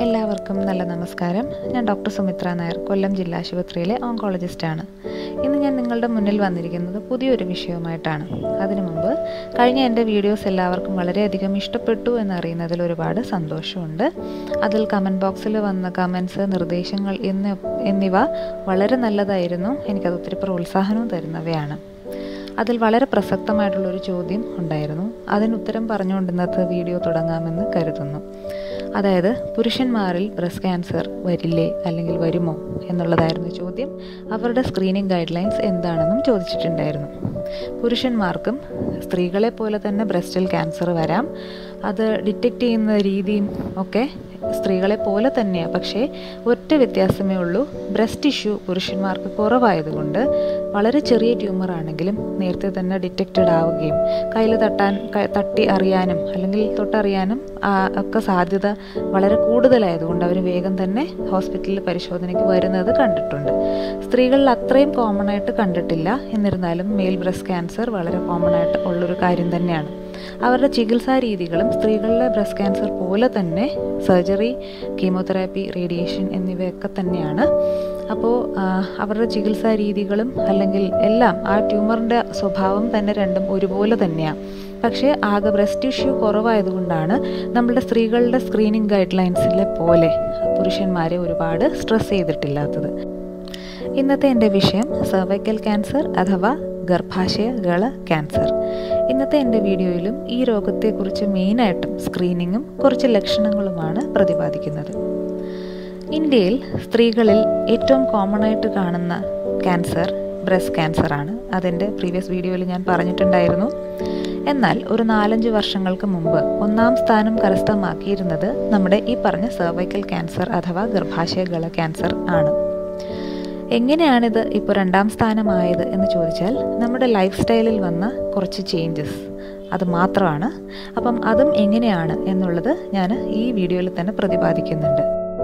എല്ലാവർക്കും നല്ല നമസ്കാരം ഞാൻ ഡോക്ടർ സുമിത്ര നായർ കൊല്ലം ജില്ലാ ആശുപത്രിയിലെ ഓങ്കോളജിസ്റ്റാണ് ഇന്ന് ഞാൻ നിങ്ങളുടെ മുന്നിൽ വന്നിരിക്കുന്നത് പുതിയൊരു വിഷയവുമായിട്ടാണ് അതിനു മുമ്പ് കഴിഞ്ഞ എൻ്റെ വീഡിയോസ് എല്ലാവർക്കും വളരെയധികം ഇഷ്ടപ്പെട്ടു എന്നറിയുന്നതിൽ ഒരുപാട് സന്തോഷമുണ്ട് അതിൽ കമൻറ്റ് ബോക്സിൽ വന്ന കമൻസ് നിർദ്ദേശങ്ങൾ എന്ന് എന്നിവ വളരെ നല്ലതായിരുന്നു എനിക്കത് ഒത്തിരി പ്രോത്സാഹനവും തരുന്നവയാണ് അതിൽ വളരെ പ്രസക്തമായിട്ടുള്ളൊരു ചോദ്യം ഉണ്ടായിരുന്നു അതിന് ഉത്തരം പറഞ്ഞുകൊണ്ട് ഇന്നത്തെ വീഡിയോ തുടങ്ങാമെന്ന് കരുതുന്നു അതായത് പുരുഷന്മാരിൽ ബ്രസ്റ്റ് ക്യാൻസർ വരില്ലേ അല്ലെങ്കിൽ വരുമോ എന്നുള്ളതായിരുന്നു ചോദ്യം അവരുടെ സ്ക്രീനിങ് ഗൈഡ് ലൈൻസ് എന്താണെന്നും ചോദിച്ചിട്ടുണ്ടായിരുന്നു പുരുഷന്മാർക്കും സ്ത്രീകളെ പോലെ തന്നെ ബ്രസ്റ്റിൽ ക്യാൻസർ വരാം അത് ഡിറ്റക്റ്റ് ചെയ്യുന്ന രീതിയും ഒക്കെ സ്ത്രീകളെ പോലെ തന്നെയാണ് പക്ഷേ ഒറ്റ വ്യത്യാസമേ ഉള്ളൂ ബ്രസ്റ്റ് ടിഷ്യൂ പുരുഷന്മാർക്ക് കുറവായതുകൊണ്ട് വളരെ ചെറിയ ട്യൂമർ ആണെങ്കിലും നേരത്തെ തന്നെ ഡിറ്റക്റ്റഡ് ആവുകയും കയ്യിൽ തട്ടാൻ തട്ടി അറിയാനും അല്ലെങ്കിൽ തൊട്ടറിയാനും ഒക്കെ സാധ്യത വളരെ കൂടുതലായതുകൊണ്ട് അവർ വേഗം തന്നെ ഹോസ്പിറ്റലിൽ പരിശോധനയ്ക്ക് വരുന്നത് കണ്ടിട്ടുണ്ട് സ്ത്രീകളിൽ അത്രയും കോമൺ ആയിട്ട് കണ്ടിട്ടില്ല എന്നിരുന്നാലും മെയിൽ ബ്രസ്റ്റ് ക്യാൻസർ വളരെ കോമൺ ആയിട്ട് ഉള്ളൊരു കാര്യം തന്നെയാണ് അവരുടെ ചികിത്സാ രീതികളും സ്ത്രീകളിലെ ബ്രസ്റ്റ് ക്യാൻസർ പോലെ തന്നെ സർജറി കീമോതെറാപ്പി റേഡിയേഷൻ എന്നിവയൊക്കെ തന്നെയാണ് അപ്പോൾ അവരുടെ ചികിത്സാ രീതികളും അല്ലെങ്കിൽ എല്ലാം ആ ട്യൂമറിൻ്റെ സ്വഭാവം തന്നെ രണ്ടും ഒരുപോലെ തന്നെയാണ് പക്ഷേ ആകെ ബ്രസ്റ്റ് ടിഷ്യൂ കുറവായതുകൊണ്ടാണ് നമ്മളുടെ സ്ത്രീകളുടെ സ്ക്രീനിങ് ഗൈഡ് ലൈൻസിലെ പോലെ പുരുഷന്മാരെ ഒരുപാട് സ്ട്രെസ് ചെയ്തിട്ടില്ലാത്തത് ഇന്നത്തെ എൻ്റെ വിഷയം സർവൈക്കൽ ക്യാൻസർ അഥവാ ഗർഭാശയ ഗള ക്യാൻസർ ഇന്നത്തെ എൻ്റെ വീഡിയോയിലും ഈ രോഗത്തെക്കുറിച്ച് മെയിനായിട്ടും സ്ക്രീനിങ്ങും കുറച്ച് ലക്ഷണങ്ങളുമാണ് പ്രതിപാദിക്കുന്നത് ഇന്ത്യയിൽ സ്ത്രീകളിൽ ഏറ്റവും കോമൺ ആയിട്ട് കാണുന്ന ക്യാൻസർ ബ്രസ്റ്റ് ക്യാൻസർ ആണ് അതിൻ്റെ പ്രീവിയസ് വീഡിയോയിൽ ഞാൻ പറഞ്ഞിട്ടുണ്ടായിരുന്നു എന്നാൽ ഒരു നാലഞ്ച് വർഷങ്ങൾക്ക് മുമ്പ് ഒന്നാം സ്ഥാനം കരസ്ഥമാക്കിയിരുന്നത് നമ്മുടെ ഈ പറഞ്ഞ സർവൈക്കൽ ക്യാൻസർ അഥവാ ഗർഭാശയ ഗള ക്യാൻസർ ആണ് എങ്ങനെയാണിത് ഇപ്പോൾ രണ്ടാം സ്ഥാനമായത് എന്ന് ചോദിച്ചാൽ നമ്മുടെ ലൈഫ് സ്റ്റൈലിൽ വന്ന കുറച്ച് ചേഞ്ചസ് അത് മാത്രമാണ് അപ്പം അതും എങ്ങനെയാണ് എന്നുള്ളത് ഞാൻ ഈ വീഡിയോയിൽ തന്നെ പ്രതിപാദിക്കുന്നുണ്ട്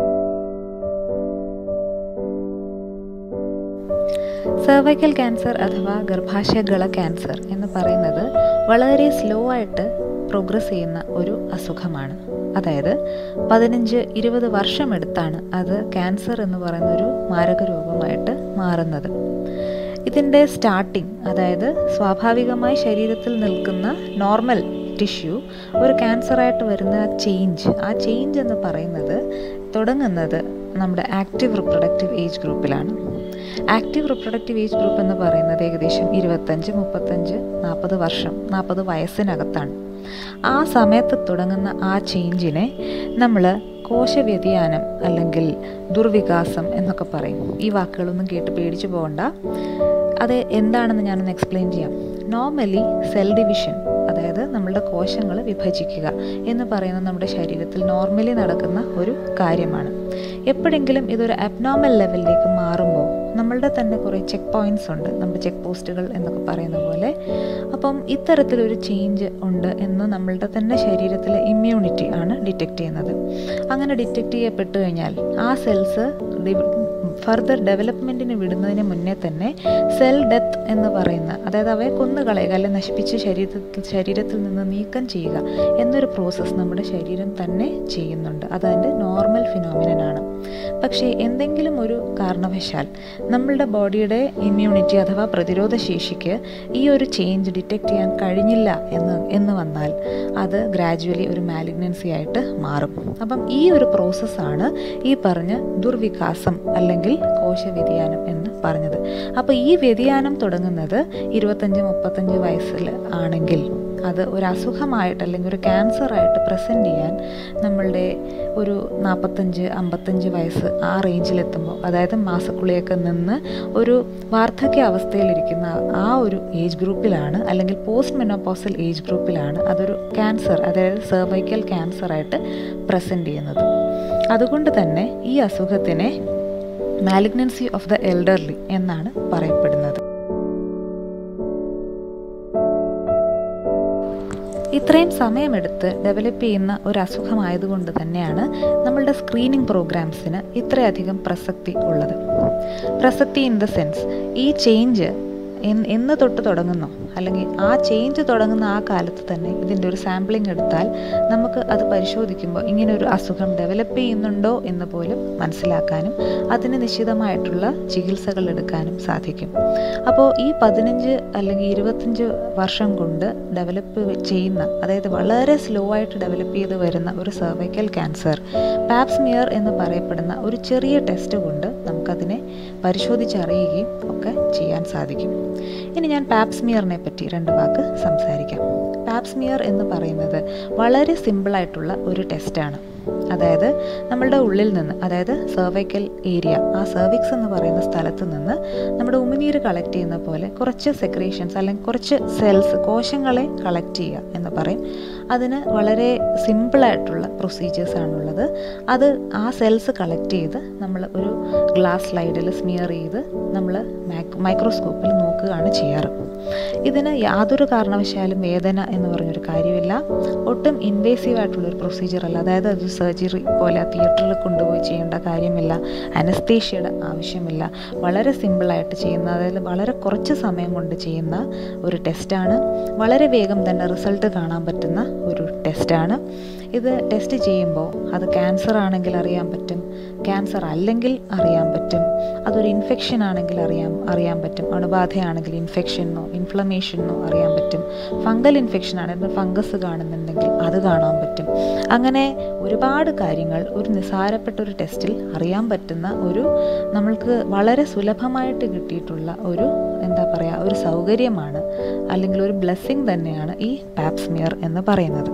സർവൈക്കൽ ക്യാൻസർ അഥവാ ഗർഭാശയ ഗള ക്യാൻസർ എന്ന് പറയുന്നത് വളരെ സ്ലോ ആയിട്ട് പ്രോഗ്രസ് ചെയ്യുന്ന ഒരു അസുഖമാണ് അതായത് പതിനഞ്ച് ഇരുപത് വർഷമെടുത്താണ് അത് ക്യാൻസർ എന്ന് പറയുന്ന ഒരു മാരക രോഗമായിട്ട് മാറുന്നത് ഇതിൻ്റെ സ്റ്റാർട്ടിങ് അതായത് സ്വാഭാവികമായി ശരീരത്തിൽ നിൽക്കുന്ന നോർമൽ ടിഷ്യൂ ഒരു ക്യാൻസറായിട്ട് വരുന്ന ചേഞ്ച് ആ ചേഞ്ച് എന്ന് പറയുന്നത് തുടങ്ങുന്നത് നമ്മുടെ ആക്റ്റീവ് റിപ്രൊഡക്റ്റീവ് ഏജ് ഗ്രൂപ്പിലാണ് ആക്റ്റീവ് റിപ്രൊഡക്റ്റീവ് ഏജ് ഗ്രൂപ്പ് എന്ന് പറയുന്നത് ഏകദേശം ഇരുപത്തഞ്ച് മുപ്പത്തഞ്ച് നാൽപ്പത് വർഷം നാൽപ്പത് വയസ്സിനകത്താണ് ആ സമയത്ത് തുടങ്ങുന്ന ആ ചേഞ്ചിനെ നമ്മൾ കോശവ്യതിയാനം അല്ലെങ്കിൽ ദുർവികാസം എന്നൊക്കെ പറയും ഈ വാക്കുകളൊന്നും കേട്ട് പേടിച്ചു പോകണ്ട അത് എന്താണെന്ന് ഞാനൊന്ന് എക്സ്പ്ലെയിൻ ചെയ്യാം നോർമലി സെൽ ഡിവിഷൻ അതായത് നമ്മളുടെ കോശങ്ങൾ വിഭജിക്കുക എന്ന് പറയുന്നത് നമ്മുടെ ശരീരത്തിൽ നോർമലി നടക്കുന്ന ഒരു കാര്യമാണ് എപ്പോഴെങ്കിലും ഇതൊരു അബ്നോർമൽ ലെവലിലേക്ക് മാറുമ്പോൾ നമ്മളുടെ തന്നെ കുറേ ചെക്ക് പോയിൻറ്റ്സ് ഉണ്ട് നമ്മുടെ ചെക്ക് പോസ്റ്റുകൾ എന്നൊക്കെ പറയുന്ന പോലെ അപ്പം ഇത്തരത്തിലൊരു ചേഞ്ച് ഉണ്ട് എന്ന് നമ്മളുടെ തന്നെ ശരീരത്തിലെ ഇമ്മ്യൂണിറ്റി ആണ് ഡിറ്റക്റ്റ് ചെയ്യുന്നത് അങ്ങനെ ഡിറ്റക്റ്റ് ചെയ്യപ്പെട്ടു കഴിഞ്ഞാൽ ആ സെൽസ് ഫർദർ ഡെവലപ്മെൻറ്റിന് വിടുന്നതിന് മുന്നേ തന്നെ സെൽ ഡെത്ത് എന്ന് പറയുന്ന അതായത് അവയെ കൊന്നുകളയുക അല്ലെങ്കിൽ നശിപ്പിച്ച് ശരീരത്തിൽ ശരീരത്തിൽ നിന്ന് നീക്കം ചെയ്യുക എന്നൊരു പ്രോസസ്സ് നമ്മുടെ ശരീരം തന്നെ ചെയ്യുന്നുണ്ട് അതതിൻ്റെ നോർമൽ ഫിനോമിനനാണ് പക്ഷേ എന്തെങ്കിലും ഒരു കാരണവശാൽ നമ്മളുടെ ബോഡിയുടെ ഇമ്മ്യൂണിറ്റി അഥവാ പ്രതിരോധ ശേഷിക്ക് ഈ ഒരു ചേഞ്ച് ഡിറ്റക്റ്റ് ചെയ്യാൻ കഴിഞ്ഞില്ല എന്ന് എന്ന് വന്നാൽ അത് ഗ്രാജുവലി ഒരു മാലിഗ്നൻസി ആയിട്ട് മാറും അപ്പം ഈ ഒരു പ്രോസസ്സാണ് ഈ പറഞ്ഞ ദുർവികാസം അല്ലെങ്കിൽ കോശവ്യതിയാനം എന്ന് പറഞ്ഞത് അപ്പോൾ ഈ വ്യതിയാനം തുടങ്ങുന്നത് ഇരുപത്തഞ്ച് മുപ്പത്തഞ്ച് വയസ്സിൽ ആണെങ്കിൽ അത് ഒരു അസുഖമായിട്ട് അല്ലെങ്കിൽ ഒരു ക്യാൻസറായിട്ട് പ്രസൻറ്റ് ചെയ്യാൻ നമ്മളുടെ ഒരു നാൽപ്പത്തഞ്ച് അമ്പത്തഞ്ച് വയസ്സ് ആ റേഞ്ചിലെത്തുമ്പോൾ അതായത് മാസക്കുളിയൊക്കെ നിന്ന് ഒരു വാർദ്ധക്യ അവസ്ഥയിലിരിക്കുന്ന ആ ഒരു ഏജ് ഗ്രൂപ്പിലാണ് അല്ലെങ്കിൽ പോസ്റ്റ് മെനോപോസൽ ഏജ് ഗ്രൂപ്പിലാണ് അതൊരു ക്യാൻസർ അതായത് സെർവൈക്കൽ ക്യാൻസറായിട്ട് പ്രസൻറ്റ് ചെയ്യുന്നത് അതുകൊണ്ട് തന്നെ ഈ അസുഖത്തിനെ മാലിഗ്നൻസി ഓഫ് ദ എൽഡർലി എന്നാണ് പറയപ്പെടുന്നത് ഇത്രയും സമയമെടുത്ത് ഡെവലപ്പ് ചെയ്യുന്ന ഒരു അസുഖമായതുകൊണ്ട് തന്നെയാണ് നമ്മളുടെ സ്ക്രീനിങ് പ്രോഗ്രാംസിന് ഇത്രയധികം പ്രസക്തി ഉള്ളത് പ്രസക്തി ഇൻ ദ സെൻസ് ഈ ചേഞ്ച് എന്ന് തൊട്ട് തുടങ്ങുന്നു അല്ലെങ്കിൽ ആ ചേഞ്ച് തുടങ്ങുന്ന ആ കാലത്ത് തന്നെ ഇതിൻ്റെ ഒരു സാമ്പിളിംഗ് എടുത്താൽ നമുക്ക് അത് പരിശോധിക്കുമ്പോൾ ഇങ്ങനെ ഒരു അസുഖം ഡെവലപ്പ് ചെയ്യുന്നുണ്ടോ എന്ന് പോലും മനസ്സിലാക്കാനും അതിന് നിശ്ചിതമായിട്ടുള്ള ചികിത്സകൾ എടുക്കാനും സാധിക്കും അപ്പോൾ ഈ പതിനഞ്ച് അല്ലെങ്കിൽ ഇരുപത്തഞ്ച് വർഷം കൊണ്ട് ഡെവലപ്പ് ചെയ്യുന്ന അതായത് വളരെ സ്ലോ ആയിട്ട് ഡെവലപ്പ് ചെയ്ത് വരുന്ന ഒരു സെർവൈക്കൽ ക്യാൻസർ പാപ്സ്മിയർ എന്ന് പറയപ്പെടുന്ന ഒരു ചെറിയ ടെസ്റ്റ് കൊണ്ട് നമുക്കതിനെ പരിശോധിച്ചറിയുകയും ഒക്കെ ചെയ്യാൻ സാധിക്കും ഇനി ഞാൻ പാപ്സ്മിയറിനെ പറ്റി രണ്ട് വാക്ക് സംസാരിക്കാം പാപ്സ്മിയർ എന്ന് പറയുന്നത് വളരെ സിമ്പിളായിട്ടുള്ള ഒരു ടെസ്റ്റാണ് അതായത് നമ്മളുടെ ഉള്ളിൽ നിന്ന് അതായത് സെർവൈക്കൽ ഏരിയ ആ സെർവിക്സ് എന്ന് പറയുന്ന സ്ഥലത്ത് നിന്ന് നമ്മുടെ ഉമിനീര് കളക്ട് ചെയ്യുന്ന പോലെ കുറച്ച് സെക്രീഷൻസ് അല്ലെങ്കിൽ കുറച്ച് സെൽസ് കോശങ്ങളെ കളക്ട് ചെയ്യുക എന്ന് പറയും അതിന് വളരെ സിമ്പിളായിട്ടുള്ള പ്രൊസീജിയേഴ്സ് ആണുള്ളത് അത് ആ സെൽസ് കളക്ട് ചെയ്ത് നമ്മൾ ഒരു ഗ്ലാസ് സ്ലൈഡിൽ സ്മിയർ ചെയ്ത് നമ്മൾ മൈക്രോസ്കോപ്പിൽ നോക്കുകയാണ് ചെയ്യാറ് ഇതിന് യാതൊരു കാരണവശാലും വേദന എന്ന് പറഞ്ഞൊരു കാര്യമില്ല ഒട്ടും ഇൻവേസീവ് ആയിട്ടുള്ളൊരു പ്രൊസീജിയർ അല്ല അതായത് അത് സർജറി പോലെ തിയേറ്ററിൽ കൊണ്ടുപോയി ചെയ്യേണ്ട കാര്യമില്ല അനസ്തേഷ്യയുടെ ആവശ്യമില്ല വളരെ സിമ്പിളായിട്ട് ചെയ്യുന്ന അതായത് വളരെ കുറച്ച് സമയം കൊണ്ട് ചെയ്യുന്ന ഒരു ടെസ്റ്റാണ് വളരെ വേഗം തന്നെ റിസൾട്ട് കാണാൻ പറ്റുന്ന ഒരു ടെസ്റ്റാണ് ഇത് ടെസ്റ്റ് ചെയ്യുമ്പോൾ അത് ക്യാൻസർ ആണെങ്കിൽ അറിയാൻ പറ്റും ക്യാൻസർ അല്ലെങ്കിൽ അറിയാൻ പറ്റും അതൊരു ഇൻഫെക്ഷൻ ആണെങ്കിൽ അറിയാൻ അറിയാൻ പറ്റും അണുബാധയാണെങ്കിൽ ഇൻഫെക്ഷനോ ഇൻഫ്ലമേഷനോ അറിയാൻ പറ്റും ഫംഗൽ ഇൻഫെക്ഷൻ ആണെങ്കിൽ ഫംഗസ് കാണുന്നുണ്ടെങ്കിൽ അത് കാണാൻ പറ്റും അങ്ങനെ ഒരുപാട് കാര്യങ്ങൾ ഒരു നിസ്സാരപ്പെട്ട ഒരു ടെസ്റ്റിൽ അറിയാൻ പറ്റുന്ന ഒരു നമ്മൾക്ക് വളരെ സുലഭമായിട്ട് കിട്ടിയിട്ടുള്ള ഒരു എന്താ പറയുക ഒരു സൗകര്യമാണ് അല്ലെങ്കിൽ ഒരു ബ്ലെസ്സിങ് തന്നെയാണ് ഈ പാപ്സ്മിയർ എന്ന് പറയുന്നത്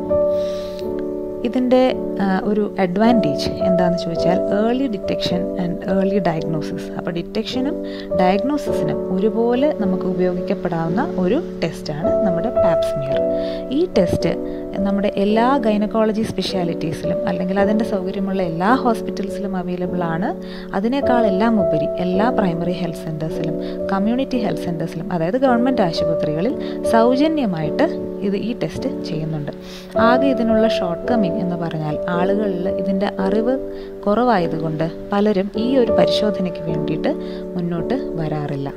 ഇതിൻ്റെ ഒരു അഡ്വാൻറ്റേജ് എന്താണെന്ന് ചോദിച്ചാൽ early detection and early diagnosis അപ്പോൾ ഡിറ്റക്ഷനും ഡയഗ്നോസിസിനും ഒരുപോലെ നമുക്ക് ഉപയോഗിക്കപ്പെടാവുന്ന ഒരു ടെസ്റ്റാണ് നമ്മുടെ പാപ്സ്മിയർ ഈ ടെസ്റ്റ് നമ്മുടെ എല്ലാ ഗൈനക്കോളജി സ്പെഷ്യാലിറ്റീസിലും അല്ലെങ്കിൽ അതിൻ്റെ സൗകര്യമുള്ള എല്ലാ ഹോസ്പിറ്റൽസിലും അവൈലബിൾ ആണ് അതിനേക്കാൾ എല്ലാം ഉപരി എല്ലാ പ്രൈമറി ഹെൽത്ത് സെൻറ്റേഴ്സിലും കമ്മ്യൂണിറ്റി ഹെൽത്ത് സെൻറ്റേഴ്സിലും അതായത് ഗവൺമെൻറ് ആശുപത്രികളിൽ സൗജന്യമായിട്ട് ഇത് ഈ ടെസ്റ്റ് ചെയ്യുന്നുണ്ട് ആകെ ഇതിനുള്ള ഷോർട്ട് കമ്മിങ് എന്ന് പറഞ്ഞാൽ ആളുകളിൽ ഇതിൻ്റെ അറിവ് കുറവായതുകൊണ്ട് പലരും ഈ ഒരു പരിശോധനയ്ക്ക് വേണ്ടിയിട്ട് മുന്നോട്ട് വരാറില്ല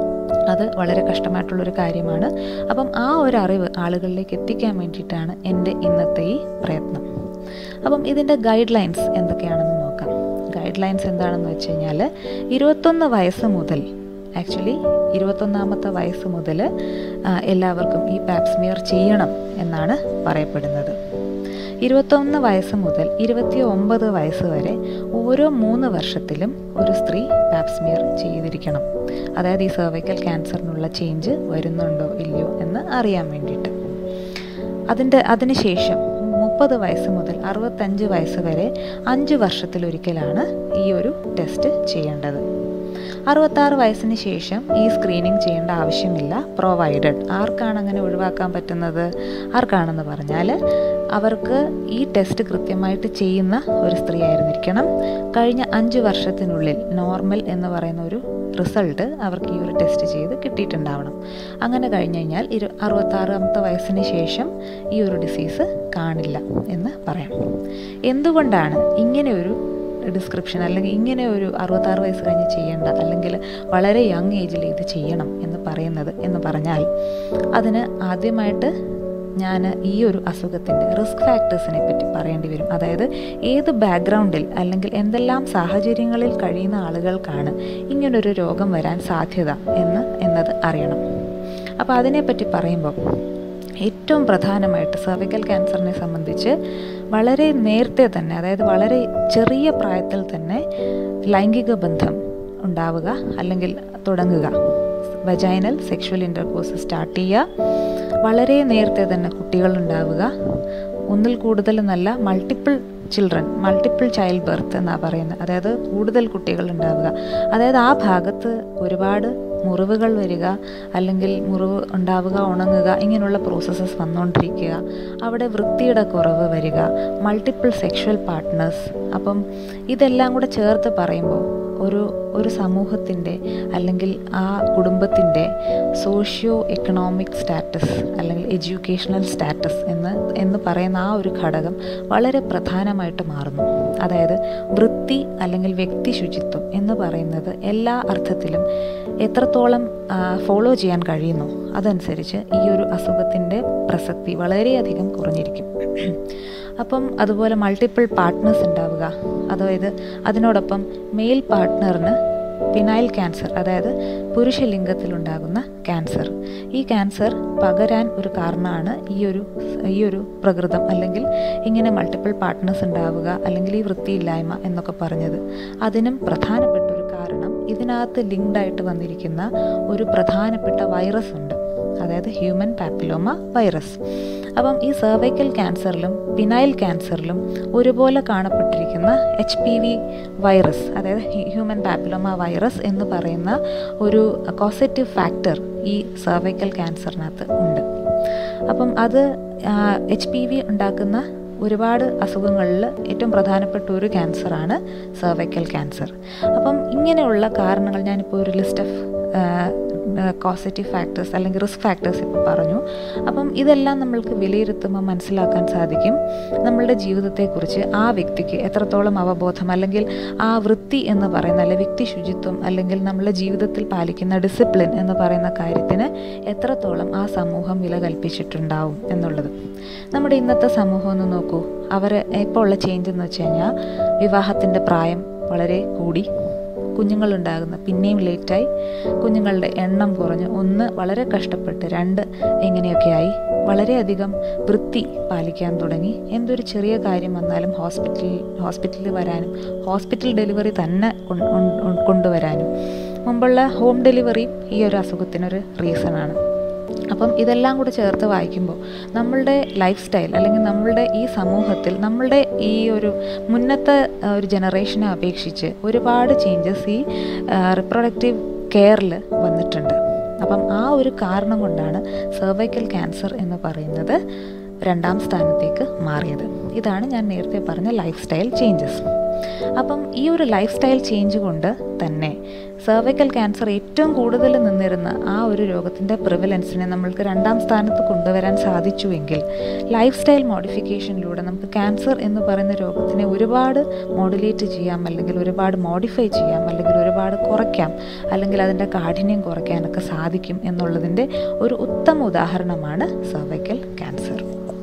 അത് വളരെ കഷ്ടമായിട്ടുള്ളൊരു കാര്യമാണ് അപ്പം ആ ഒരു അറിവ് ആളുകളിലേക്ക് എത്തിക്കാൻ വേണ്ടിയിട്ടാണ് എൻ്റെ ഇന്നത്തെ ഈ പ്രയത്നം അപ്പം ഇതിൻ്റെ ഗൈഡ് ലൈൻസ് എന്തൊക്കെയാണെന്ന് നോക്കാം ഗൈഡ് ലൈൻസ് എന്താണെന്ന് വെച്ച് കഴിഞ്ഞാൽ ഇരുപത്തൊന്ന് വയസ്സ് മുതൽ ആക്ച്വലി ഇരുപത്തൊന്നാമത്തെ വയസ്സ് മുതൽ എല്ലാവർക്കും ഈ പാപ്സ്മിയർ ചെയ്യണം എന്നാണ് പറയപ്പെടുന്നത് ഇരുപത്തൊന്ന് വയസ്സ് മുതൽ ഇരുപത്തി ഒമ്പത് വയസ്സ് വരെ ഓരോ മൂന്ന് വർഷത്തിലും ഒരു സ്ത്രീ പാപ്സ്മിയർ ചെയ്തിരിക്കണം അതായത് ഈ സെർവൈക്കൽ ക്യാൻസറിനുള്ള ചേഞ്ച് വരുന്നുണ്ടോ ഇല്ലയോ എന്ന് അറിയാൻ വേണ്ടിയിട്ട് അതിൻ്റെ അതിനുശേഷം മുപ്പത് വയസ്സ് മുതൽ അറുപത്തഞ്ച് വയസ്സ് വരെ അഞ്ച് വർഷത്തിലൊരിക്കലാണ് ഈ ഒരു ടെസ്റ്റ് ചെയ്യേണ്ടത് അറുപത്താറ് വയസ്സിന് ശേഷം ഈ സ്ക്രീനിങ് ചെയ്യേണ്ട ആവശ്യമില്ല പ്രൊവൈഡഡ് ആർക്കാണ് അങ്ങനെ ഒഴിവാക്കാൻ പറ്റുന്നത് ആർക്കാണെന്ന് പറഞ്ഞാൽ അവർക്ക് ഈ ടെസ്റ്റ് കൃത്യമായിട്ട് ചെയ്യുന്ന ഒരു സ്ത്രീ ആയിരുന്നിരിക്കണം കഴിഞ്ഞ അഞ്ച് വർഷത്തിനുള്ളിൽ നോർമൽ എന്ന് പറയുന്ന ഒരു റിസൾട്ട് അവർക്ക് ഈ ഒരു ടെസ്റ്റ് ചെയ്ത് കിട്ടിയിട്ടുണ്ടാവണം അങ്ങനെ കഴിഞ്ഞ് കഴിഞ്ഞാൽ ഇരു അറുപത്താറാമത്തെ വയസ്സിന് ശേഷം ഈ ഒരു ഡിസീസ് കാണില്ല എന്ന് പറയാം എന്തുകൊണ്ടാണ് ഇങ്ങനെ ഒരു ഡിസ്ക്രിപ്ഷൻ അല്ലെങ്കിൽ ഇങ്ങനെ ഒരു അറുപത്താറ് വയസ്സ് കഴിഞ്ഞ് ചെയ്യേണ്ട അല്ലെങ്കിൽ വളരെ യങ് ഏജിൽ ഇത് ചെയ്യണം എന്ന് പറയുന്നത് എന്ന് പറഞ്ഞാൽ അതിന് ആദ്യമായിട്ട് ഞാൻ ഈ ഒരു അസുഖത്തിൻ്റെ റിസ്ക് ഫാക്ടേഴ്സിനെ പറ്റി പറയേണ്ടി വരും അതായത് ഏത് ബാക്ക്ഗ്രൗണ്ടിൽ അല്ലെങ്കിൽ എന്തെല്ലാം സാഹചര്യങ്ങളിൽ കഴിയുന്ന ആളുകൾക്കാണ് ഇങ്ങനൊരു രോഗം വരാൻ സാധ്യത എന്ന് എന്നത് അറിയണം അപ്പോൾ അതിനെപ്പറ്റി പറയുമ്പോൾ ഏറ്റവും പ്രധാനമായിട്ട് സെർവിക്കൽ ക്യാൻസറിനെ സംബന്ധിച്ച് വളരെ നേരത്തെ തന്നെ അതായത് വളരെ ചെറിയ പ്രായത്തിൽ തന്നെ ലൈംഗിക ബന്ധം ഉണ്ടാവുക അല്ലെങ്കിൽ തുടങ്ങുക വജൈനൽ സെക്ഷൽ ഇൻ്റർകോഴ്സ് സ്റ്റാർട്ട് ചെയ്യുക വളരെ നേരത്തെ തന്നെ കുട്ടികൾ ഉണ്ടാവുക ഒന്നിൽ കൂടുതൽ നല്ല multiple children multiple child birth എന്നാണ് പറയുന്നത് അതായത് കൂടുതൽ കുട്ടികൾ ഉണ്ടാവുക അതായത് ആ ഭാഗത്ത് ഒരുപാട് മുറിവുകൾ വരിക അല്ലെങ്കിൽ മുറിവ് ഉണ്ടാവുക ഉണങ്ങുക ഇങ്ങനെയുള്ള പ്രോസസ്സസ് വന്നുകൊണ്ടിരിക്കുക അവിടെ വൃത്തിയുടെ കുറവ് വരിക മൾട്ടിപ്പിൾ സെക്ഷൽ പാർട്ട്നേഴ്സ് അപ്പം ഇതെല്ലാം കൂടെ ചേർത്ത് പറയുമ്പോൾ ഒരു ഒരു സമൂഹത്തിൻ്റെ അല്ലെങ്കിൽ ആ കുടുംബത്തിൻ്റെ സോഷ്യോ എക്കണോമിക് സ്റ്റാറ്റസ് അല്ലെങ്കിൽ എഡ്യൂക്കേഷണൽ സ്റ്റാറ്റസ് എന്ന് എന്ന് പറയുന്ന ആ ഒരു ഘടകം വളരെ പ്രധാനമായിട്ട് മാറുന്നു അതായത് വൃത്തി അല്ലെങ്കിൽ വ്യക്തി ശുചിത്വം എന്ന് പറയുന്നത് എല്ലാ അർത്ഥത്തിലും എത്രത്തോളം ഫോളോ ചെയ്യാൻ കഴിയുന്നു അതനുസരിച്ച് ഈ ഒരു അസുഖത്തിൻ്റെ പ്രസക്തി വളരെയധികം കുറഞ്ഞിരിക്കും അപ്പം അതുപോലെ മൾട്ടിപ്പിൾ പാർട്ട്നേഴ്സ് ഉണ്ടാവുക അതായത് അതിനോടൊപ്പം മെയിൽ പാർട്ട്ണറിന് പിനൈൽ ക്യാൻസർ അതായത് പുരുഷലിംഗത്തിലുണ്ടാകുന്ന ക്യാൻസർ ഈ ക്യാൻസർ പകരാൻ ഒരു കാരണമാണ് ഈ ഒരു ഈ ഒരു പ്രകൃതം അല്ലെങ്കിൽ ഇങ്ങനെ മൾട്ടിപ്പിൾ പാർട്ട്നേഴ്സ് ഉണ്ടാവുക അല്ലെങ്കിൽ ഈ വൃത്തിയില്ലായ്മ എന്നൊക്കെ പറഞ്ഞത് അതിനും പ്രധാനപ്പെട്ട ഒരു കാരണം ഇതിനകത്ത് ലിങ്ക്ഡ് ആയിട്ട് വന്നിരിക്കുന്ന ഒരു പ്രധാനപ്പെട്ട വൈറസ് ഉണ്ട് അതായത് ഹ്യൂമൻ പാപ്പിലോമ വൈറസ് അപ്പം ഈ സെർവൈക്കൽ ക്യാൻസറിലും പിനൈൽ ക്യാൻസറിലും ഒരുപോലെ കാണപ്പെട്ടിരിക്കുന്ന എച്ച് പി വി വൈറസ് അതായത് ഹ്യൂമൻ പാപ്പിലോമ വൈറസ് എന്ന് പറയുന്ന ഒരു കോസറ്റീവ് ഫാക്ടർ ഈ സെർവൈക്കൽ ക്യാൻസറിനകത്ത് ഉണ്ട് അപ്പം അത് എച്ച് പി വി ഉണ്ടാക്കുന്ന ഒരുപാട് അസുഖങ്ങളിൽ ഏറ്റവും പ്രധാനപ്പെട്ട ഒരു ക്യാൻസറാണ് സെർവൈക്കൽ ക്യാൻസർ അപ്പം ഇങ്ങനെയുള്ള കാരണങ്ങൾ ഞാനിപ്പോൾ ഒരു ലിസ്റ്റ് ഓഫ് കോസറ്റീവ് ഫാക്ടേഴ്സ് അല്ലെങ്കിൽ റിസ്ക് ഫാക്ടേഴ്സ് ഇപ്പോൾ പറഞ്ഞു അപ്പം ഇതെല്ലാം നമ്മൾക്ക് വിലയിരുത്തുമ്പോൾ മനസ്സിലാക്കാൻ സാധിക്കും നമ്മളുടെ ജീവിതത്തെക്കുറിച്ച് ആ വ്യക്തിക്ക് എത്രത്തോളം അവബോധം അല്ലെങ്കിൽ ആ വൃത്തി എന്ന് പറയുന്ന അല്ലെങ്കിൽ വ്യക്തി ശുചിത്വം അല്ലെങ്കിൽ നമ്മളുടെ ജീവിതത്തിൽ പാലിക്കുന്ന ഡിസിപ്ലിൻ എന്ന് പറയുന്ന കാര്യത്തിന് എത്രത്തോളം ആ സമൂഹം വില കൽപ്പിച്ചിട്ടുണ്ടാവും എന്നുള്ളത് നമ്മുടെ ഇന്നത്തെ സമൂഹം ഒന്ന് നോക്കൂ അവർ ഇപ്പോൾ ഉള്ള ചേഞ്ച് എന്ന് വെച്ച് കഴിഞ്ഞാൽ വിവാഹത്തിൻ്റെ പ്രായം വളരെ കൂടി കുഞ്ഞുങ്ങളുണ്ടാകുന്ന പിന്നെയും ലേറ്റായി കുഞ്ഞുങ്ങളുടെ എണ്ണം കുറഞ്ഞ് ഒന്ന് വളരെ കഷ്ടപ്പെട്ട് രണ്ട് ഇങ്ങനെയൊക്കെയായി വളരെയധികം വൃത്തി പാലിക്കാൻ തുടങ്ങി എന്തൊരു ചെറിയ കാര്യം വന്നാലും ഹോസ്പിറ്റലിൽ ഹോസ്പിറ്റലിൽ വരാനും ഹോസ്പിറ്റൽ ഡെലിവറി തന്നെ കൊണ്ടുവരാനും മുമ്പുള്ള ഹോം ഡെലിവറി ഈ ഒരു അസുഖത്തിനൊരു റീസണാണ് അപ്പം ഇതെല്ലാം കൂടെ ചേർത്ത് വായിക്കുമ്പോൾ നമ്മളുടെ ലൈഫ് സ്റ്റൈൽ അല്ലെങ്കിൽ നമ്മളുടെ ഈ സമൂഹത്തിൽ നമ്മളുടെ ഈ ഒരു മുന്നത്തെ ഒരു ജനറേഷനെ അപേക്ഷിച്ച് ഒരുപാട് ചേഞ്ചസ് ഈ റിപ്രൊഡക്റ്റീവ് കെയറിൽ വന്നിട്ടുണ്ട് അപ്പം ആ ഒരു കാരണം കൊണ്ടാണ് സെർവൈക്കൽ ക്യാൻസർ എന്ന് പറയുന്നത് രണ്ടാം സ്ഥാനത്തേക്ക് മാറിയത് ഇതാണ് ഞാൻ നേരത്തെ പറഞ്ഞ ലൈഫ് സ്റ്റൈൽ ചേഞ്ചസ് അപ്പം ഈ ഒരു ലൈഫ് സ്റ്റൈൽ ചേഞ്ച് കൊണ്ട് തന്നെ സെർവൈക്കൽ ക്യാൻസർ ഏറ്റവും കൂടുതൽ നിന്നിരുന്ന ആ ഒരു രോഗത്തിൻ്റെ പ്രിവലൻസിനെ നമ്മൾക്ക് രണ്ടാം സ്ഥാനത്ത് കൊണ്ടുവരാൻ സാധിച്ചുവെങ്കിൽ ലൈഫ് സ്റ്റൈൽ മോഡിഫിക്കേഷനിലൂടെ നമുക്ക് ക്യാൻസർ എന്ന് പറയുന്ന രോഗത്തിനെ ഒരുപാട് മോഡുലേറ്റ് ചെയ്യാം അല്ലെങ്കിൽ ഒരുപാട് മോഡിഫൈ ചെയ്യാം അല്ലെങ്കിൽ ഒരുപാട് കുറയ്ക്കാം അല്ലെങ്കിൽ അതിൻ്റെ കാഠിന്യം കുറയ്ക്കാനൊക്കെ സാധിക്കും എന്നുള്ളതിൻ്റെ ഒരു ഉത്തമ ഉദാഹരണമാണ് സെർവൈക്കൽ ക്യാൻസർ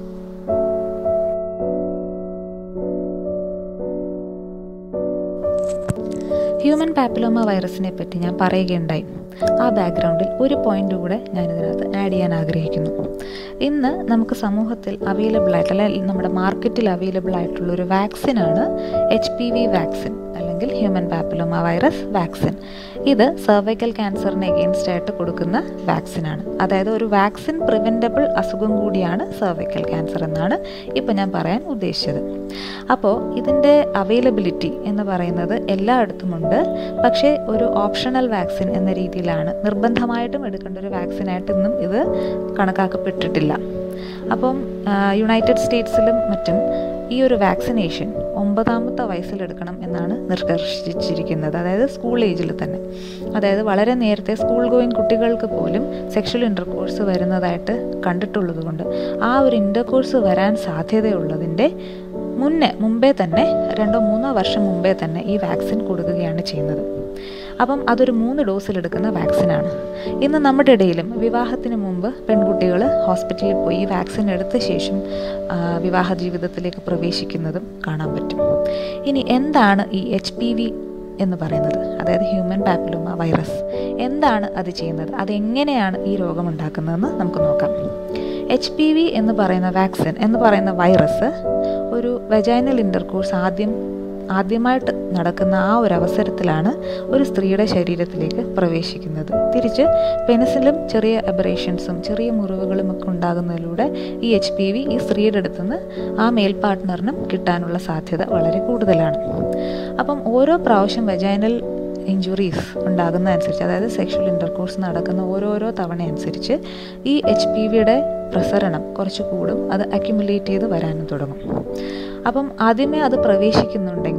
ഹ്യൂമൻ പാപ്പിലോമ വൈറസിനെ പറ്റി ഞാൻ പറയുകയുണ്ടായി ആ ബാക്ക്ഗ്രൗണ്ടിൽ ഒരു പോയിന്റ് കൂടെ ഞാനിതിനകത്ത് ആഡ് ചെയ്യാൻ ആഗ്രഹിക്കുന്നു ഇന്ന് നമുക്ക് സമൂഹത്തിൽ അവൈലബിൾ ആയിട്ട് അല്ലെങ്കിൽ നമ്മുടെ മാർക്കറ്റിൽ അവൈലബിൾ ആയിട്ടുള്ള ഒരു വാക്സിനാണ് എച്ച് പി വി വാക്സിൻ അല്ലെങ്കിൽ ഹ്യൂമൻ പാപ്പിലോമ വൈറസ് വാക്സിൻ ഇത് സെർവൈക്കൽ ക്യാൻസറിന് എഗെയിൻസ്റ്റ് ആയിട്ട് കൊടുക്കുന്ന വാക്സിനാണ് അതായത് ഒരു വാക്സിൻ പ്രിവെൻറ്റബിൾ അസുഖം കൂടിയാണ് സെർവൈക്കൽ ക്യാൻസർ എന്നാണ് ഇപ്പോൾ ഞാൻ പറയാൻ ഉദ്ദേശിച്ചത് അപ്പോൾ ഇതിൻ്റെ അവൈലബിലിറ്റി എന്ന് പറയുന്നത് എല്ലായിടത്തുമുണ്ട് പക്ഷേ ഒരു ഓപ്ഷണൽ വാക്സിൻ എന്ന രീതിയിലാണ് നിർബന്ധമായിട്ടും എടുക്കേണ്ട ഒരു വാക്സിനായിട്ട് ഇന്നും ഇത് കണക്കാക്കപ്പെട്ടിട്ടില്ല അപ്പം യുണൈറ്റഡ് സ്റ്റേറ്റ്സിലും മറ്റും ഈ ഒരു വാക്സിനേഷൻ ഒമ്പതാമത്തെ വയസ്സിലെടുക്കണം എന്നാണ് നിർദ്ദേശിച്ചിരിക്കുന്നത് അതായത് സ്കൂൾ ഏജിൽ തന്നെ അതായത് വളരെ നേരത്തെ സ്കൂൾ ഗോയിങ് കുട്ടികൾക്ക് പോലും സെക്ഷൽ ഇൻ്റർകോഴ്സ് വരുന്നതായിട്ട് കണ്ടിട്ടുള്ളത് കൊണ്ട് ആ ഒരു ഇൻ്റർകോഴ്സ് വരാൻ സാധ്യതയുള്ളതിൻ്റെ മുന്നേ മുമ്പേ തന്നെ രണ്ടോ മൂന്നോ വർഷം മുമ്പേ തന്നെ ഈ വാക്സിൻ കൊടുക്കുകയാണ് ചെയ്യുന്നത് അപ്പം അതൊരു മൂന്ന് ഡോസിലെടുക്കുന്ന വാക്സിനാണ് ഇന്ന് നമ്മുടെ ഇടയിലും വിവാഹത്തിന് മുമ്പ് പെൺകുട്ടികൾ ഹോസ്പിറ്റലിൽ പോയി വാക്സിൻ എടുത്ത ശേഷം വിവാഹ ജീവിതത്തിലേക്ക് പ്രവേശിക്കുന്നതും കാണാൻ പറ്റും ഇനി എന്താണ് ഈ എച്ച് പി വി എന്ന് പറയുന്നത് അതായത് ഹ്യൂമൻ പാപ്പിലോമ വൈറസ് എന്താണ് അത് ചെയ്യുന്നത് അതെങ്ങനെയാണ് ഈ രോഗം ഉണ്ടാക്കുന്നതെന്ന് നമുക്ക് നോക്കാം എച്ച് പി വി എന്ന് പറയുന്ന വാക്സിൻ എന്ന് പറയുന്ന വൈറസ് ഒരു വെജൈനൽ ഇൻ്റർകോഴ്സ് ആദ്യം ആദ്യമായിട്ട് നടക്കുന്ന ആ ഒരു അവസരത്തിലാണ് ഒരു സ്ത്രീയുടെ ശരീരത്തിലേക്ക് പ്രവേശിക്കുന്നത് തിരിച്ച് പെനിസിലും ചെറിയ അബറേഷൻസും ചെറിയ മുറിവുകളും ഒക്കെ ഉണ്ടാകുന്നതിലൂടെ ഈ എച്ച് പി വി ഈ സ്ത്രീയുടെ അടുത്തുനിന്ന് ആ മെയിൽ പാർട്ട്ണറിനും കിട്ടാനുള്ള സാധ്യത വളരെ കൂടുതലാണ് അപ്പം ഓരോ പ്രാവശ്യം വെജൈനൽ ഇഞ്ചുറീസ് ഉണ്ടാകുന്നതനുസരിച്ച് അതായത് സെക്ഷൽ ഇൻ്റർകോഴ്സ് നടക്കുന്ന ഓരോരോ തവണ അനുസരിച്ച് ഈ എച്ച് പി വിയുടെ പ്രസരണം കുറച്ച് കൂടും അത് അക്യുമുലേറ്റ് ചെയ്ത് വരാനും തുടങ്ങും അപ്പം ആദ്യമേ അത് പ്രവേശിക്കുന്നുണ്ടെങ്കിലും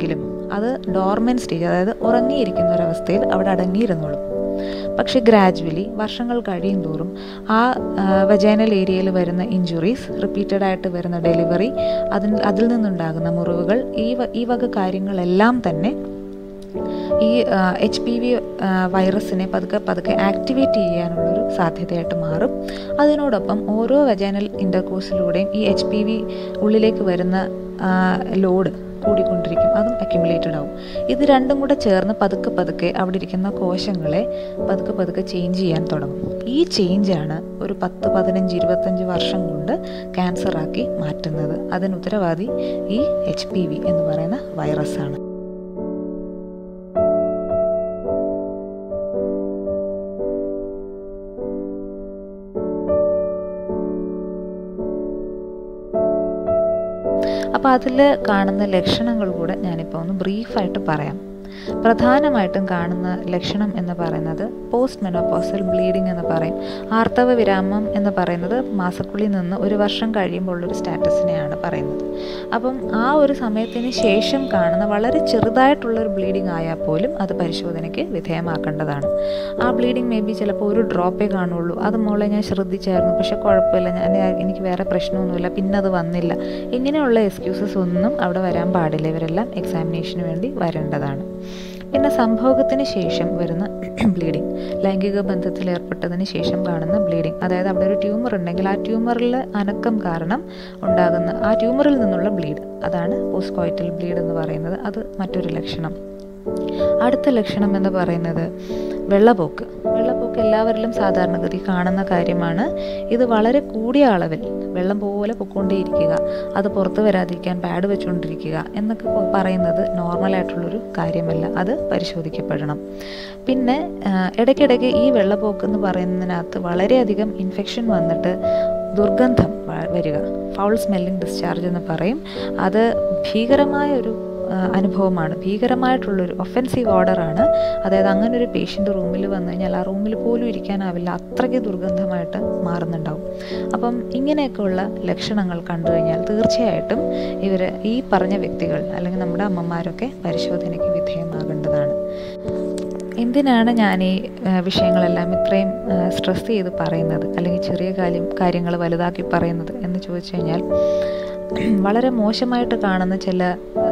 അത് ഡോർമെൻ സ്റ്റേജ് അതായത് ഉറങ്ങിയിരിക്കുന്ന ഒരവസ്ഥയിൽ അവിടെ അടങ്ങിയിരുന്നോളും പക്ഷേ ഗ്രാജുവലി വർഷങ്ങൾ കഴിയും തോറും ആ വജൈനൽ ഏരിയയിൽ വരുന്ന ഇഞ്ചുറീസ് റിപ്പീറ്റഡ് ആയിട്ട് വരുന്ന ഡെലിവറി അതിൽ അതിൽ നിന്നുണ്ടാകുന്ന മുറിവുകൾ ഈ ഈ വക കാര്യങ്ങളെല്ലാം തന്നെ ഈ എച്ച് പി വി വൈറസിനെ പതുക്കെ പതുക്കെ ആക്ടിവേറ്റ് ചെയ്യാനുള്ളൊരു സാധ്യതയായിട്ട് മാറും അതിനോടൊപ്പം ഓരോ വജൈനൽ ഇൻ്റർകോഴ്സിലൂടെയും ഈ എച്ച് പി വി ഉള്ളിലേക്ക് വരുന്ന ലോഡ് കൂടിക്കൊണ്ടിരിക്കും അതും അക്യുമുലേറ്റഡ് ആവും ഇത് രണ്ടും കൂടെ ചേർന്ന് പതുക്കെ പതുക്കെ അവിടെ ഇരിക്കുന്ന കോശങ്ങളെ പതുക്കെ പതുക്കെ ചേഞ്ച് ചെയ്യാൻ തുടങ്ങും ഈ ചേഞ്ചാണ് ഒരു പത്ത് പതിനഞ്ച് ഇരുപത്തഞ്ച് വർഷം കൊണ്ട് ക്യാൻസറാക്കി മാറ്റുന്നത് അതിന് ഉത്തരവാദി ഈ എച്ച് പി വി എന്ന് പറയുന്ന വൈറസാണ് അപ്പോൾ അതിൽ കാണുന്ന ലക്ഷണങ്ങൾ കൂടെ ഞാനിപ്പോൾ ഒന്ന് ബ്രീഫായിട്ട് പറയാം പ്രധാനമായിട്ടും കാണുന്ന ലക്ഷണം എന്ന് പറയുന്നത് പോസ്റ്റ് മെനോപോസൽ ബ്ലീഡിംഗ് എന്ന് പറയും ആർത്തവ വിരാമം എന്ന് പറയുന്നത് മാസക്കുള്ളിൽ നിന്ന് ഒരു വർഷം കഴിയുമ്പോൾ ഉള്ളൊരു സ്റ്റാറ്റസിനെയാണ് പറയുന്നത് അപ്പം ആ ഒരു സമയത്തിന് ശേഷം കാണുന്ന വളരെ ചെറുതായിട്ടുള്ളൊരു ബ്ലീഡിംഗ് ആയാൽ പോലും അത് പരിശോധനയ്ക്ക് വിധേയമാക്കേണ്ടതാണ് ആ ബ്ലീഡിംഗ് മേ ബി ചിലപ്പോൾ ഒരു ഡ്രോപ്പേ കാണുള്ളൂ അത് മോളെ ഞാൻ ശ്രദ്ധിച്ചായിരുന്നു പക്ഷെ കുഴപ്പമില്ല ഞാൻ എനിക്ക് വേറെ പ്രശ്നമൊന്നുമില്ല പിന്നെ അത് വന്നില്ല ഇങ്ങനെയുള്ള എക്സ്ക്യൂസസ് ഒന്നും അവിടെ വരാൻ പാടില്ല ഇവരെല്ലാം എക്സാമിനേഷന് വേണ്ടി വരേണ്ടതാണ് പിന്നെ സംഭോഗത്തിന് ശേഷം വരുന്ന ബ്ലീഡിങ് ലൈംഗിക ബന്ധത്തിൽ ഏർപ്പെട്ടതിന് ശേഷം കാണുന്ന ബ്ലീഡിങ് അതായത് അവിടെ ഒരു ട്യൂമർ ഉണ്ടെങ്കിൽ ആ ട്യൂമറിൽ അനക്കം കാരണം ഉണ്ടാകുന്ന ആ ട്യൂമറിൽ നിന്നുള്ള ബ്ലീഡ് അതാണ് പോസ്റ്റ്കോയിറ്റൽ ബ്ലീഡ് എന്ന് പറയുന്നത് അത് മറ്റൊരു ലക്ഷണം അടുത്ത ലക്ഷണം എന്ന് പറയുന്നത് വെള്ളപ്പോക്ക് വെള്ളപ്പോക്ക് എല്ലാവരിലും സാധാരണഗതി കാണുന്ന കാര്യമാണ് ഇത് വളരെ കൂടിയ അളവിൽ വെള്ളം പോലെ പൊക്കോണ്ടേയിരിക്കുക അത് പുറത്തു വരാതിരിക്കാൻ പാഡ് വെച്ചുകൊണ്ടിരിക്കുക എന്നൊക്കെ പറയുന്നത് നോർമലായിട്ടുള്ളൊരു കാര്യമല്ല അത് പരിശോധിക്കപ്പെടണം പിന്നെ ഇടയ്ക്കിടയ്ക്ക് ഈ വെള്ളപ്പോക്ക് എന്ന് പറയുന്നതിനകത്ത് വളരെയധികം ഇൻഫെക്ഷൻ വന്നിട്ട് ദുർഗന്ധം വരിക ഫൗൾ സ്മെല്ലിംഗ് ഡിസ്ചാർജ് എന്ന് പറയും അത് ഭീകരമായ ഒരു അനുഭവമാണ് ഭീകരമായിട്ടുള്ളൊരു ഒഫൻസീവ് ഓർഡറാണ് അതായത് അങ്ങനെ ഒരു പേഷ്യൻ്റ് റൂമിൽ വന്നു കഴിഞ്ഞാൽ ആ റൂമിൽ പോലും ഇരിക്കാനാവില്ല അത്രയ്ക്ക് ദുർഗന്ധമായിട്ട് മാറുന്നുണ്ടാവും അപ്പം ഇങ്ങനെയൊക്കെയുള്ള ലക്ഷണങ്ങൾ കണ്ടു കഴിഞ്ഞാൽ തീർച്ചയായിട്ടും ഇവർ ഈ പറഞ്ഞ വ്യക്തികൾ അല്ലെങ്കിൽ നമ്മുടെ അമ്മമാരൊക്കെ പരിശോധനയ്ക്ക് വിധേയമാകേണ്ടതാണ് എന്തിനാണ് ഞാൻ ഈ വിഷയങ്ങളെല്ലാം ഇത്രയും സ്ട്രെസ് ചെയ്ത് പറയുന്നത് അല്ലെങ്കിൽ ചെറിയ കാര്യം കാര്യങ്ങൾ വലുതാക്കി പറയുന്നത് എന്ന് ചോദിച്ചു കഴിഞ്ഞാൽ വളരെ മോശമായിട്ട് കാണുന്ന ചില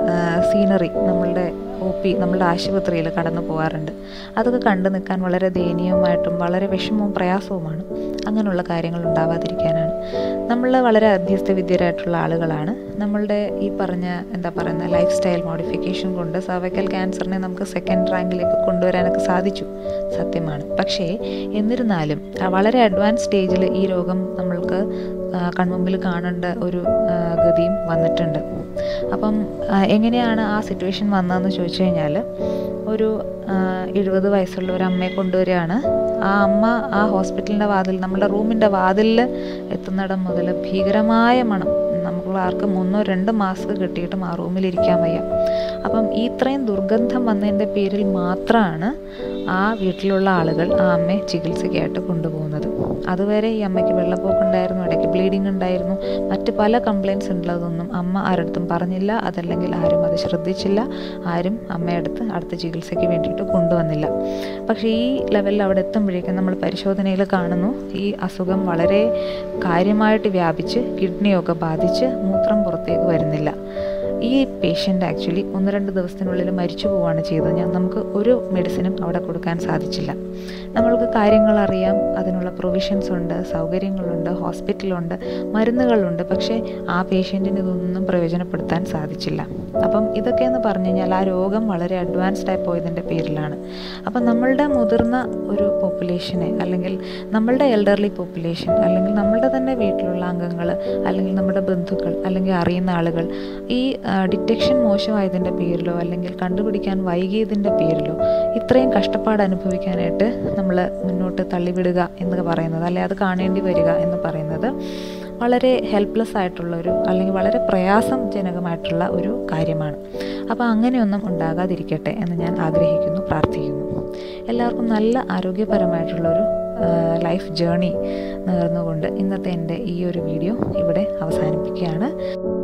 സീനറി നമ്മളുടെ ഒ പി നമ്മളുടെ ആശുപത്രിയിൽ കടന്നു പോകാറുണ്ട് അതൊക്കെ കണ്ടു നിൽക്കാൻ വളരെ ദയനീയവുമായിട്ടും വളരെ വിഷമവും പ്രയാസവുമാണ് അങ്ങനെയുള്ള കാര്യങ്ങൾ ഉണ്ടാവാതിരിക്കാനാണ് നമ്മൾ വളരെ അഭ്യസ്ത വിദ്യരായിട്ടുള്ള ആളുകളാണ് നമ്മളുടെ ഈ പറഞ്ഞ എന്താ പറയുന്ന ലൈഫ് സ്റ്റൈൽ മോഡിഫിക്കേഷൻ കൊണ്ട് സർവൈക്കൽ ക്യാൻസറിനെ നമുക്ക് സെക്കൻഡ് റാങ്കിലേക്ക് കൊണ്ടുവരാനൊക്കെ സാധിച്ചു സത്യമാണ് പക്ഷേ എന്നിരുന്നാലും വളരെ അഡ്വാൻസ് സ്റ്റേജിൽ ഈ രോഗം നമ്മൾക്ക് കൺമുമ്പിൽ കാണേണ്ട ഒരു ഗതിയും വന്നിട്ടുണ്ട് അപ്പം എങ്ങനെയാണ് ആ സിറ്റുവേഷൻ വന്നതെന്ന് ചോദിച്ചു കഴിഞ്ഞാൽ ഒരു എഴുപത് വയസ്സുള്ള ഒരു അമ്മയെ കൊണ്ടുവരികയാണ് ആ അമ്മ ആ ഹോസ്പിറ്റലിൻ്റെ വാതിൽ നമ്മുടെ റൂമിൻ്റെ വാതിലിൽ എത്തുന്നിടം മുതൽ ഭീകരമായ മണം നമുക്ക് ആർക്കും ഒന്നോ രണ്ട് മാസ്ക് കിട്ടിയിട്ടും ആ റൂമിൽ ഇരിക്കാൻ വയ്യ അപ്പം ഇത്രയും ദുർഗന്ധം വന്നതിൻ്റെ പേരിൽ മാത്രമാണ് ആ വീട്ടിലുള്ള ആളുകൾ ആ അമ്മയെ ചികിത്സയ്ക്കായിട്ട് കൊണ്ടുപോകുന്നത് അതുവരെ ഈ അമ്മയ്ക്ക് വെള്ളപ്പോക്കുണ്ടായിരുന്നു ഇടയ്ക്ക് ബ്ലീഡിങ് ഉണ്ടായിരുന്നു മറ്റ് പല കംപ്ലയിൻസ് ഉള്ളതൊന്നും അമ്മ ആരടുത്തും പറഞ്ഞില്ല അതല്ലെങ്കിൽ ആരും അത് ശ്രദ്ധിച്ചില്ല ആരും അമ്മയടുത്ത് അടുത്ത ചികിത്സയ്ക്ക് വേണ്ടിയിട്ട് കൊണ്ടുവന്നില്ല പക്ഷേ ഈ ലെവലിൽ അവിടെ എത്തുമ്പോഴേക്കും നമ്മൾ പരിശോധനയിൽ കാണുന്നു ഈ അസുഖം വളരെ കാര്യമായിട്ട് വ്യാപിച്ച് കിഡ്നിയൊക്കെ ബാധിച്ച് മൂത്രം പുറത്തേക്ക് വരുന്നില്ല ഈ പേഷ്യൻ്റ് ആക്ച്വലി ഒന്ന് രണ്ട് ദിവസത്തിനുള്ളിൽ മരിച്ചു പോവുകയാണ് ചെയ്തത് ഞാൻ നമുക്ക് ഒരു മെഡിസിനും അവിടെ കൊടുക്കാൻ സാധിച്ചില്ല നമ്മൾക്ക് കാര്യങ്ങൾ അറിയാം അതിനുള്ള പ്രൊവിഷൻസ് ഉണ്ട് സൗകര്യങ്ങളുണ്ട് ഹോസ്പിറ്റലുണ്ട് മരുന്നുകളുണ്ട് പക്ഷേ ആ പേഷ്യൻറ്റിന് ഇതൊന്നും പ്രയോജനപ്പെടുത്താൻ സാധിച്ചില്ല അപ്പം ഇതൊക്കെയെന്ന് പറഞ്ഞു കഴിഞ്ഞാൽ ആ രോഗം വളരെ അഡ്വാൻസ്ഡ് ആയി പോയതിൻ്റെ പേരിലാണ് അപ്പം നമ്മളുടെ മുതിർന്ന ഒരു പോപ്പുലേഷനെ അല്ലെങ്കിൽ നമ്മളുടെ എൽഡർലി പോപ്പുലേഷൻ അല്ലെങ്കിൽ നമ്മളുടെ തന്നെ വീട്ടിലുള്ള അംഗങ്ങൾ അല്ലെങ്കിൽ നമ്മുടെ ബന്ധുക്കൾ അല്ലെങ്കിൽ അറിയുന്ന ആളുകൾ ഈ ഡിറ്റക്ഷൻ മോശമായതിൻ്റെ പേരിലോ അല്ലെങ്കിൽ കണ്ടുപിടിക്കാൻ വൈകിയതിൻ്റെ പേരിലോ ഇത്രയും കഷ്ടപ്പാട് അനുഭവിക്കാനായിട്ട് നമ്മൾ മുന്നോട്ട് തള്ളിവിടുക എന്ന് പറയുന്നത് അല്ലെ അത് കാണേണ്ടി വരിക എന്ന് പറയുന്നത് വളരെ ഹെൽപ്ലെസ് ആയിട്ടുള്ളൊരു അല്ലെങ്കിൽ വളരെ പ്രയാസജനകമായിട്ടുള്ള ഒരു കാര്യമാണ് അപ്പോൾ അങ്ങനെയൊന്നും ഉണ്ടാകാതിരിക്കട്ടെ എന്ന് ഞാൻ ആഗ്രഹിക്കുന്നു പ്രാർത്ഥിക്കുന്നു എല്ലാവർക്കും നല്ല ആരോഗ്യപരമായിട്ടുള്ളൊരു ലൈഫ് ജേണി നേർന്നുകൊണ്ട് ഇന്നത്തെ എൻ്റെ ഈ ഒരു വീഡിയോ ഇവിടെ അവസാനിപ്പിക്കുകയാണ്